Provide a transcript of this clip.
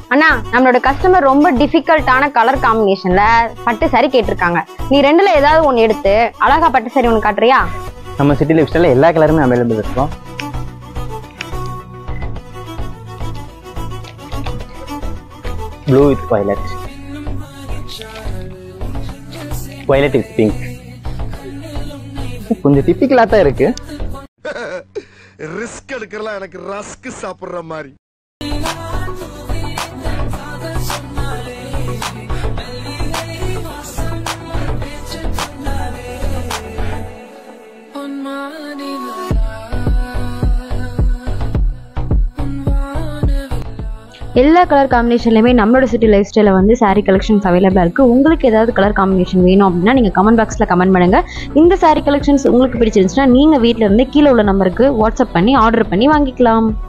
அண்ணா நம்மளோட கஸ்டமர் ரொம்ப டிஃபிகல்ட்டான கலர் காம்பினேஷன்ல பட்டு saree கேட்டிருக்காங்க நீ ரெண்டுல ஏதாவது ஒன்று எடுத்து அழகா பட்டு saree ஒன்று காட்டுறியா நம்ம சிட்டி லைஃப் ஸ்டைலில் எல்லா கலருமே அவைலபிள் இருக்கும் blue with violet violet with pink கொஞ்சம் டிப்பிக்கலாக தான் இருக்கு ரிஸ்க் எடுக்கிறலாம் எனக்கு ரஸ்க் சாப்பிடுற மாதிரி எல்லா கலர் காம்பினேஷன்லையுமே நம்மளோட சிட்டி லைஃப் ஸ்டைலில் வந்து saree கலெக்ஷன்ஸ் அவைலபிளாக இருக்குது உங்களுக்கு ஏதாவது கலர் காம்பினேஷன் வேணும் அப்படின்னா நீங்கள் கமெண்ட் பாக்ஸில் கமெண்ட் பண்ணுங்கள் இந்த saree கலெக்ஷன்ஸ் உங்களுக்கு பிடிச்சிருந்துச்சுன்னா நீங்கள் வீட்டில் இருந்து கீழே உள்ள நம்பருக்கு வாட்ஸ்அப் பண்ணி ஆர்டர் பண்ணி வாங்கிக்கலாம்